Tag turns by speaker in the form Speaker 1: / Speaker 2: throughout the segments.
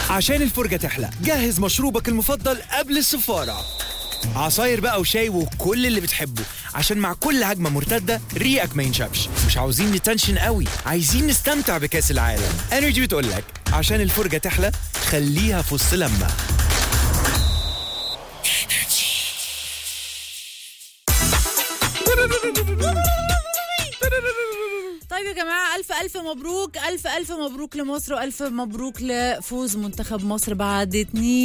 Speaker 1: عشان الفرجة تحلى جهز مشروبك المفضل قبل السفارة عصاير بقى وشاي وكل اللي بتحبه عشان مع كل هجمة مرتدة ريقك ما ينشفش مش عاوزين نتنشن قوي عايزين نستمتع بكأس العالم انرجي بتقولك عشان الفرجة تحلى خليها في وسط لما
Speaker 2: طيب يا جماعة ألف ألف مبروك ألف ألف مبروك لمصر وألف مبروك لفوز منتخب مصر بعد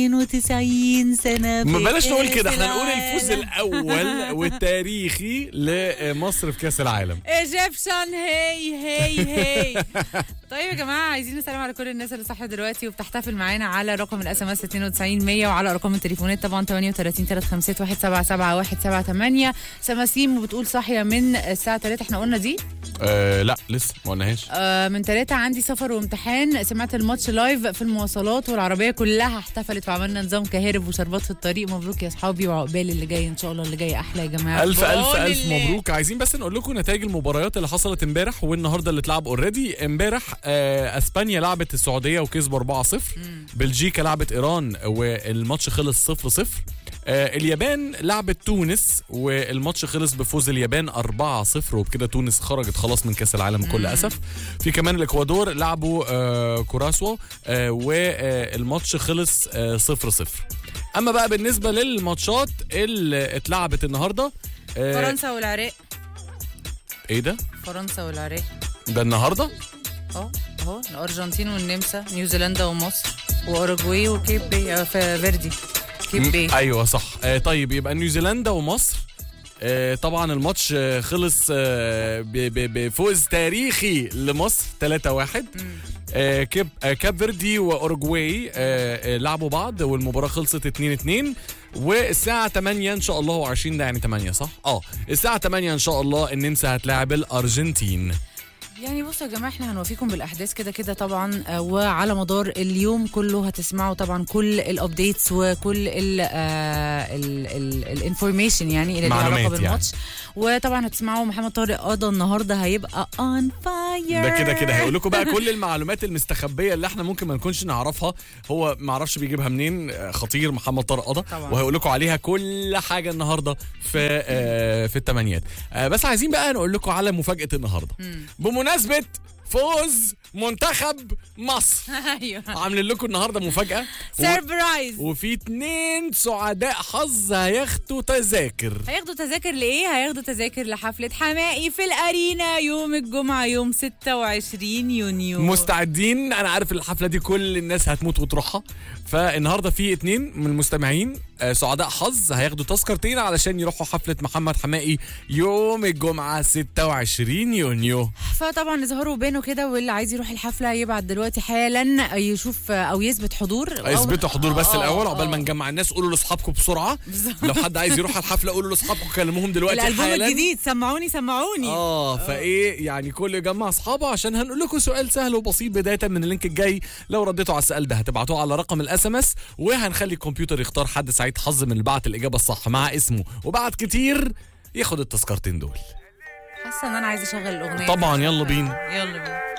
Speaker 2: 92 سنة
Speaker 3: ما
Speaker 2: في
Speaker 3: بلاش نقول
Speaker 2: كأس
Speaker 3: كده احنا نقول الفوز
Speaker 2: العالم.
Speaker 3: الاول والتاريخي لمصر في كاس العالم
Speaker 2: ايجيبشن هي هي هي طيب يا جماعه عايزين نسلم على كل الناس اللي صاحيه دلوقتي وبتحتفل معانا على رقم الاس ام اس 92 100 وعلى ارقام التليفونات طبعا 38 356 177 178 سماسيم بتقول صاحيه من الساعه 3 احنا قلنا دي
Speaker 3: آه لا لسه ما قلناهاش
Speaker 2: آه من 3 عندي سفر وامتحان سمعت الماتش لايف في المواصلات والعربيه كلها احتفلت وعملنا نظام كهرب وشربات في الطريق مبروك يا اصحابي وعقبال اللي جاي ان شاء الله اللي جاي احلى يا جماعه
Speaker 3: ألف ألف
Speaker 2: بقول
Speaker 3: ألف
Speaker 2: الله.
Speaker 3: مبروك عايزين بس نقول لكم نتائج المباريات اللي حصلت امبارح والنهارده اللي اتلعب اوريدي امبارح آه اسبانيا لعبت السعوديه وكسبوا 4-0 بلجيكا لعبت ايران والماتش خلص 0-0 آه اليابان لعبت تونس والماتش خلص بفوز اليابان 4-0 وبكده تونس خرجت خلاص من كاس العالم بكل اسف في كمان الاكوادور لعبوا آه كوراسوا آه والماتش خلص آه 0-0 اما بقى بالنسبه للماتشات اللي اتلعبت النهارده آه
Speaker 2: فرنسا والعراق
Speaker 3: ايه ده
Speaker 2: فرنسا والعراق
Speaker 3: ده النهارده
Speaker 2: اه اهو الارجنتين والنمسا نيوزيلندا ومصر واوروجواي وكيب بي آه، في فيردي كيب بي
Speaker 3: ايوه صح آه طيب يبقى نيوزيلندا ومصر آه طبعا الماتش آه خلص آه ب- ب- بفوز تاريخي لمصر 3-1 آه كيب آه كاب فيردي واوروجواي آه آه لعبوا بعض والمباراه خلصت 2-2 والساعة 8 ان شاء الله و20 ده يعني 8 صح؟ اه الساعة 8 ان شاء الله النمسا هتلاعب الارجنتين
Speaker 2: يعني بصوا يا جماعه احنا هنوفيكم بالاحداث كده كده طبعا آه، وعلى مدار اليوم كله هتسمعوا طبعا كل الابديتس وكل الانفورميشن يعني اللي لها
Speaker 3: معلومات
Speaker 2: علاقه
Speaker 3: يعني.
Speaker 2: بالماتش وطبعا هتسمعوا محمد طارق قضى النهارده هيبقى اون فاير
Speaker 3: ده كده كده هقول لكم بقى كل المعلومات المستخبيه اللي احنا ممكن ما نكونش نعرفها هو ما اعرفش بيجيبها منين آه، خطير محمد طارق قضا
Speaker 2: طبعا.
Speaker 3: وهقول لكم عليها كل حاجه النهارده في آه، في الثمانيات آه، بس عايزين بقى نقول لكم على مفاجاه النهارده بمناسبه فوز منتخب مصر
Speaker 2: ايوه
Speaker 3: عاملين لكم النهارده مفاجاه و-
Speaker 2: سربرايز
Speaker 3: وفي اتنين سعداء حظ هياخدوا تذاكر
Speaker 2: هياخدوا تذاكر لايه؟ هياخدوا تذاكر لحفلة حمائي في الأرينا يوم الجمعة يوم 26 يونيو
Speaker 3: مستعدين انا عارف الحفله دي كل الناس هتموت وتروحها فالنهارده في اتنين من المستمعين آه، سعداء حظ هياخدوا تذكرتين علشان يروحوا حفله محمد حمائي يوم الجمعه 26 يونيو
Speaker 2: فطبعا اظهروا بينه كده واللي عايز يروح الحفلة يبعت دلوقتي حالا يشوف أو يثبت حضور أو-
Speaker 3: اثبتوا حضور بس
Speaker 2: آه،
Speaker 3: الاول
Speaker 2: آه،
Speaker 3: عقبال ما
Speaker 2: آه.
Speaker 3: نجمع الناس قولوا لاصحابكم بسرعه لو حد عايز يروح الحفله قولوا لاصحابكم كلموهم دلوقتي
Speaker 2: الألبوم
Speaker 3: حالا
Speaker 2: الجديد سمعوني سمعوني
Speaker 3: اه فايه يعني كل يجمع اصحابه عشان هنقول لكم سؤال سهل وبسيط بدايه من اللينك الجاي لو رديتوا على السؤال ده هتبعتوه على رقم الاس ام اس وهنخلي الكمبيوتر يختار حد سعيد حظ من اللي بعت الاجابه الصح مع اسمه وبعد كتير ياخد التذكرتين دول
Speaker 2: حاسة إن أنا عايزة أشغل الأغنية
Speaker 3: طبعا يلا بينا
Speaker 2: يلا بينا